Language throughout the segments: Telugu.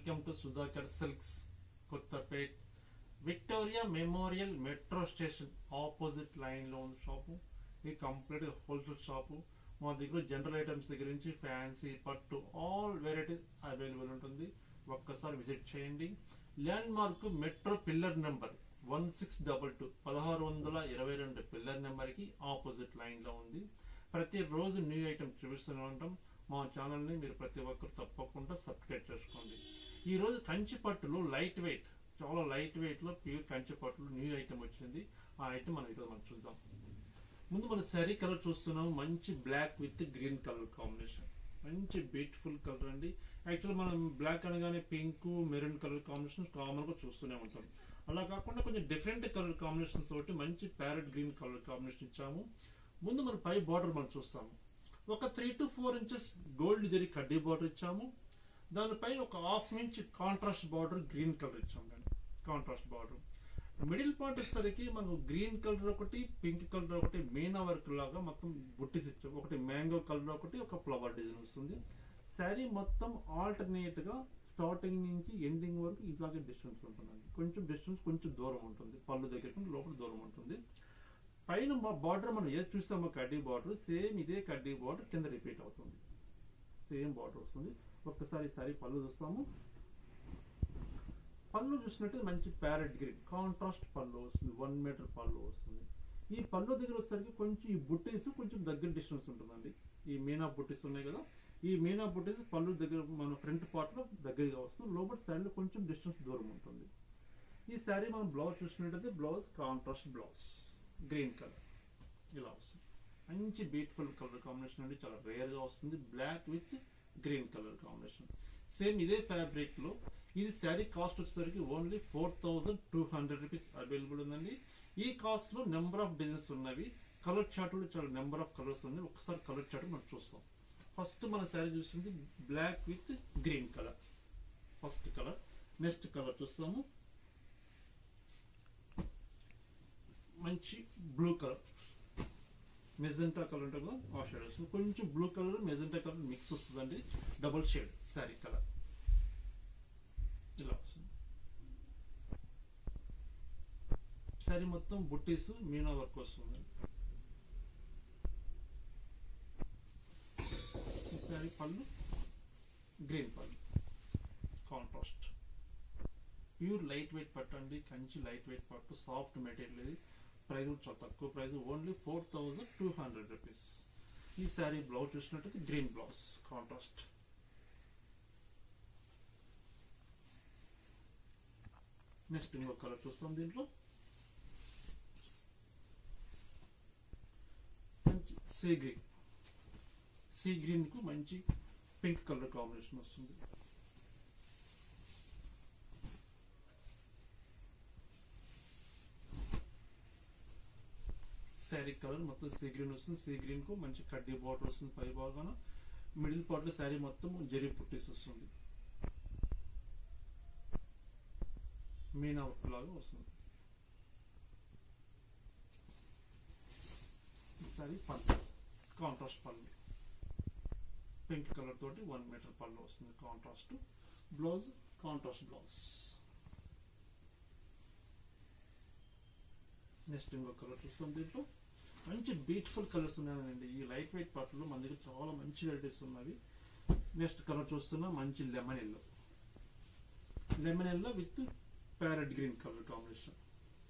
welcome to Sudhakar silks Kothapet Victoria memorial metro station opposite line లో ఉంది షాపు ఇది కంప్లీట్ హోల్సేల్ షాపు మా దగ్గర జనరల్ ఐటమ్స్ దగ్గర నుంచి ఫ్యాన్సీ పట్టు ఆల్ వెరైటీస్ అవైలబుల్ ఉంటుంది ఒక్కసారి విజిట్ చేయండి landmark metro pillar number one six double two పదహారు వందల ఇరవై రెండు పిల్లర్ నెంబర్ కి ఆపోజిట్ లైన్ లో ఉంది ప్రతి రోజు న్యూ ఐటమ్ చూపిస్తూనే ఉంటాం మా ఛానల్ ని మీరు ప్రతి ఒక్కరు తప్పకుండా సబ్స్క్రైబ్ చేసుకోండి ఈ రోజు కంచి పట్టులో లైట్ వెయిట్ చాలా లైట్ వెయిట్ లో ప్యూర్ కంచి పట్టులో న్యూ ఐటమ్ వచ్చింది ఆ ఐటమ్ మనం ఈరోజు మనం చూద్దాం ముందు మన శారీ కలర్ చూస్తున్నాం మంచి black with green colour combination మంచి బ్యూటిఫుల్ కలర్ అండి యాక్చువల్ మనం బ్లాక్ అనగానే pink maroon colour combination common గా చూస్తూనే ఉంటాం అలా కాకుండా కొంచెం డిఫరెంట్ కలర్ కాంబినేషన్స్ తోటి మంచి ప్యారెట్ గ్రీన్ కలర్ కాంబినేషన్ ఇచ్చాము ముందు మన పై బార్డర్ మనం చూస్తాము ఒక three to four inches gold zari కడ్డీ బార్డర్ ఇచ్చాము దానిపైన ఒక half inch contrast border green colour ఇచ్చాము దాన్ని కాంట్రాస్ట్ బార్డర్ మిడిల్ పార్ట్ వచ్చేసరికి మనం గ్రీన్ కలర్ ఒకటి పింక్ కలర్ ఒకటి మీనా వర్క్ లాగా మొత్తం బుట్టిస్ ఇచ్చాం ఒకటి మ్యాంగో కలర్ ఒకటి ఒక ఫ్లవర్ డిజైన్ వస్తుంది శారీ మొత్తం ఆల్టర్నేట్ గా స్టార్టింగ్ నుంచి ఎండింగ్ వరకు ఇలాగే డిస్టెన్స్ ఉంటుందండి కొంచెం డిస్టెన్స్ కొంచెం దూరం ఉంటుంది పళ్ళు దగ్గర లోపల దూరం ఉంటుంది పైన బార్డర్ మనం ఏది చూస్తామో కడ్డీ బార్డర్ సేమ్ ఇదే కడ్డీ బార్డర్ కింద రిపీట్ అవుతుంది సేమ్ బార్డర్ వస్తుంది ఒక్కసారి సారి పళ్ళు చూస్తాము పళ్ళు చూసినట్టు మంచి ప్యారెట్ గ్రీన్ కాంట్రాస్ట్ పళ్ళు వస్తుంది వన్ మీటర్ పళ్ళు వస్తుంది ఈ పళ్ళు దగ్గర వచ్చేసరికి కొంచెం ఈ బుట్టీస్ కొంచెం దగ్గర డిస్టెన్స్ ఉంటుందండి ఈ మీనా బుట్టీస్ ఉన్నాయి కదా ఈ మీనా బుట్టీస్ పళ్ళు దగ్గర మన ఫ్రంట్ పార్ట్ లో దగ్గరగా వస్తుంది లోపల సైడ్ లో కొంచెం డిస్టెన్స్ దూరం ఉంటుంది ఈ శారీ మనం బ్లౌజ్ చూసినట్టయితే blouse contrast blouse green colour ఇలా వస్తుంది మంచి బ్యూటిఫుల్ కలర్ కాంబినేషన్ అండి చాలా రేర్ గా వస్తుంది black with green colour combination same ఇదే ఫ్యాబ్రిక్ లో ఇది శారీ కాస్ట్ వచ్చేసరికి only four thousand two hundred rupees available ఉందండి ఈ కాస్ట్ లో నెంబర్ ఆఫ్ డిజైన్స్ ఉన్నవి కలర్ చార్ట్ కూడా చాలా నెంబర్ ఆఫ్ కలర్స్ ఉన్నాయి ఒకసారి కలర్ చార్ట్ మనం చూస్తాం ఫస్ట్ మన శారీ చూస్తుంది black with green colour first colour next colour చూస్తాము మంచి బ్లూ కలర్ మెజెంటా కలర్ ఉంటుంది కదా ఆ షేడ్ వస్తుంది కొంచెం blue colour magenta colour mix వస్తుందండి డబుల్ షేడ్ శారీ కలర్ ఇలా వస్తుంది శారీ మొత్తం బుట్టీస్ మీనా వర్క్ వస్తుంది ఈ శారీ పళ్ళు గ్రీన్ పళ్ళు కాంట్రాస్ట్ ప్యూర్ లైట్ వెయిట్ పట్టు అండి కంచి లైట్ వెయిట్ పట్టు సాఫ్ట్ మెటీరియల్ ఇది ప్రైస్ చాలా తక్కువ price only four thousand two hundred rupees ఈ శారీ బ్లౌజ్ చూసినట్టయితే గ్రీన్ బ్లౌజ్ కాంట్రాస్ట్ నెక్స్ట్ ఇంకో కలర్ చూస్తాం దీంట్లో మంచి సీ గ్రీన్ సీ గ్రీన్ కు మంచి పింక్ కలర్ కాంబినేషన్ వస్తుంది శారీ కలర్ మొత్తం సీ గ్రీన్ వస్తుంది సీ గ్రీన్ కు మంచి కడ్డీ బార్డర్ వస్తుంది పై భాగాన మిడిల్ పార్ట్ లో శారీ మొత్తం జరీ పుట్టేసి వస్తుంది మీనా వర్క్ లాగా వస్తుంది ఈ శారీ పళ్ళు కాంట్రాస్ట్ పళ్ళు పింక్ కలర్ తోటి వన్ మీటర్ పళ్ళు వస్తుంది contrast blouse contrast blouse next ఇంకో కలర్ చూస్తాం దీంట్లో మంచి బ్యూటిఫుల్ కలర్స్ ఉన్నాయండి ఈ లైట్ వెయిట్ పట్టులో మన దగ్గర చాలా మంచి వెరైటీస్ ఉన్నవి నెక్స్ట్ కలర్ చూస్తున్నా మంచి lemon yellow lemon yellow with parrot green colour combination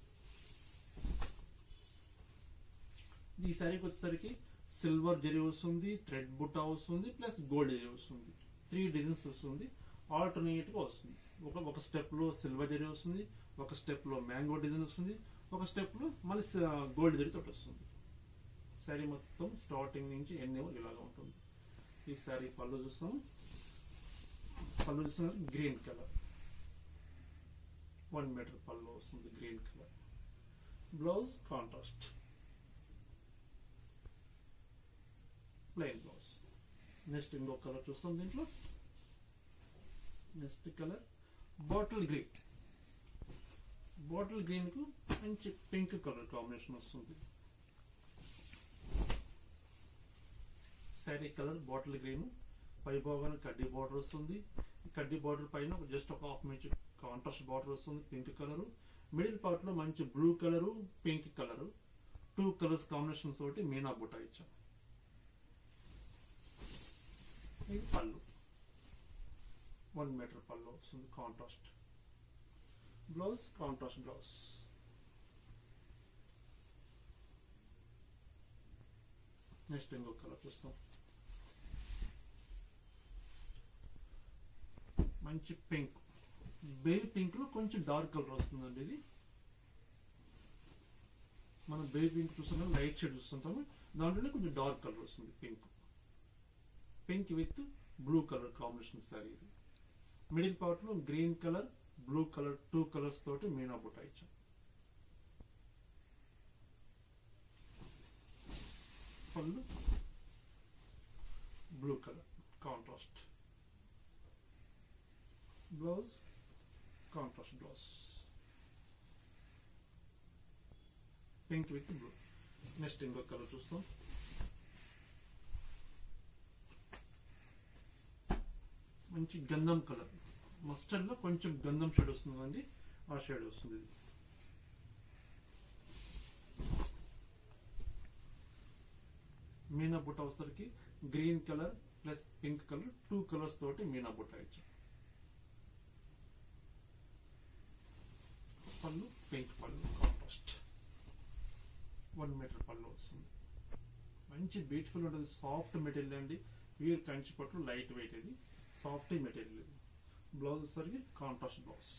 ఈ శారీకి వచ్చేసరికి సిల్వర్ జరీ వస్తుంది థ్రెడ్ బుట్టా వస్తుంది ప్లస్ గోల్డ్ జరీ వస్తుంది త్రీ డిజైన్స్ వస్తుంది ఆల్టర్నేట్ గా వస్తుంది ఒక ఒక స్టెప్ లో సిల్వర్ జరీ వస్తుంది ఒక స్టెప్ లో మ్యాంగో డిజైన్ వస్తుంది ఒక స్టెప్ లో మళ్ళీ గోల్డ్ జరీ తోటి వస్తుంది శారీ మొత్తం స్టార్టింగ్ నుంచి ఎన్ని ఇలాగా ఉంటుంది ఈ శారీ పళ్ళు చూస్తాం పళ్ళు చూస్తున్నారు గ్రీన్ కలర్ వన్ మీటర్ పళ్ళు వస్తుంది green colour blouse contrast plain blouse next ఇంకో కలర్ చూస్తాం దీంట్లో next colour bottle green bottle green కు మంచి పింక్ కలర్ కాంబినేషన్ వస్తుంది శారీ కలర్ బాటిల్ గ్రీన్ పై భాగాన కడ్డీ బార్డర్ వస్తుంది ఈ కడ్డీ బార్డర్ పైన జస్ట్ ఒక హాఫ్ ఇంచ్ కాంట్రాస్ట్ బార్డర్ వస్తుంది పింక్ కలర్ మిడిల్ పార్ట్ లో మంచి blue colour pink colour two colours combination తోటి మీనా బుట్ట ఇచ్చాం ఇది పళ్ళు వన్ మీటర్ పళ్ళు వస్తుంది contrast blouse contrast blouse next ఇంకో కలర్ చూస్తాం మంచి పింక్ బేబీ పింక్ లో కొంచెం డార్క్ కలర్ వస్తుందండి ఇది మనం బేబీ పింక్ చూస్తున్నాం లైట్ షేడ్ చూస్తుంటాము దాంట్లోనే కొంచెం డార్క్ కలర్ వస్తుంది pink pink with blue colour combination sari ఇది మిడిల్ పార్ట్ లో green colour blue colour two colours తోటి మీనా బుట్ట ఇచ్చాం పళ్ళు blue colour contrast blouse contrast blouse pink with blue next ఇంకో కలర్ చూస్తాం మంచి గంధం కలర్ మస్టర్డ్ లో కొంచెం గంధం షేడ్ వస్తుందండి ఆ షేడ్ వస్తుంది ఇది మీనా బుట్ట వచ్చేసరికి green colour plus pink colour two colours తోటి మీనా బుట్ట ఇచ్చాం పళ్ళు పింక్ పళ్ళు కాంట్రాస్ట్ వన్ మీటర్ పళ్ళు వస్తుంది మంచి బ్యూటిఫుల్ ఉంటుంది సాఫ్ట్ మెటీరియల్ అండి ప్యూర్ కంచి పట్టు లైట్ వెయిట్ ఇది సాఫ్ట్ మెటీరియల్ ఇది బ్లౌజ్ వచ్చేసరికి కాంట్రాస్ట్ బ్లౌజ్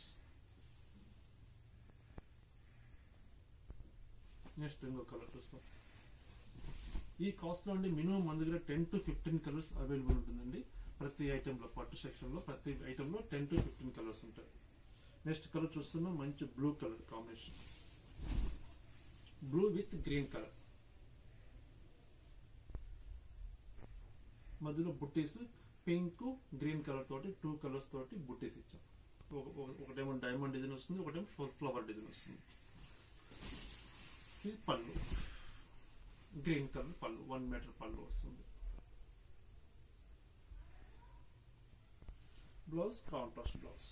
నెక్స్ట్ ఇంకో కలర్ చూస్తాం ఈ కాస్ట్ లో అండి మినిమం మన దగ్గర ten to fifteen colours available ఉంటుందండి ప్రతి ఐటమ్ లో పట్టు సెక్షన్ లో ప్రతి ఐటమ్ లో టెన్ టు ఫిఫ్టీన్ కలర్స్ ఉంటాయి నెక్స్ట్ కలర్ చూస్తున్నాం మంచి blue colour combination blue with green colour మధ్యలో బుట్టీస్ పింక్ గ్రీన్ కలర్ తోటి టూ కలర్స్ తోటి బుట్టీస్ ఇచ్చాం ఒక- ఒక- ఒకటేమో డైమండ్ డిజైన్ వస్తుంది ఒకటేమో ఫ్లవర్ డిజైన్ వస్తుంది ఇది పళ్ళు గ్రీన్ కలర్ పళ్ళు వన్ మీటర్ పళ్ళు వస్తుంది blouse contrast blouse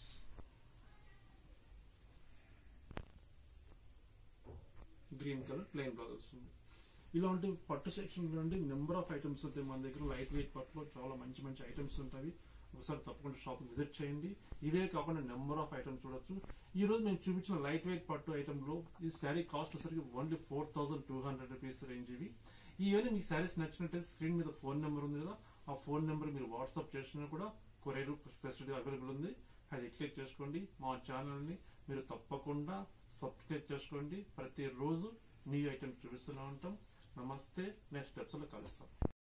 green colour plain blouse వస్తుంది ఇలాంటి పట్టు సెక్షన్ నుండి నెంబర్ ఆఫ్ ఐటమ్స్ ఉంటాయి మన దగ్గర లైట్ వెయిట్ పట్టులో చాలా మంచి మంచి ఐటమ్స్ ఉంటాయి ఒకసారి తప్పకుండా షాప్ విజిట్ చేయండి ఇవే కాకుండా నెంబర్ ఆఫ్ ఐటమ్స్ చూడొచ్చు ఈ రోజు మేము చూపించిన లైట్ వెయిట్ పట్టు ఐటమ్ లో ఈ శారీ కాస్ట్ వచ్చేసరికి only four thousand two hundred rupees range ఇవి ఈవేళ మీకు శారీస్ నచ్చినట్టే స్క్రీన్ మీద ఫోన్ నెంబర్ ఉంది కదా ఆ ఫోన్ నెంబర్ మీరు వాట్సాప్ చేసినా కూడా కొరియర్ ఫెసిలిటీ అవైలబుల్ ఉంది అది క్లిక్ చేసుకోండి మా ఛానల్ ని మీరు తప్పకుండా సబ్స్క్రైబ్ చేసుకోండి ప్రతిరోజు మీ ఐటమ్ చూపిస్తూనే ఉంటాం నమస్తే నెక్స్ట్ ఎపిసోడ్ లో కలుస్తాం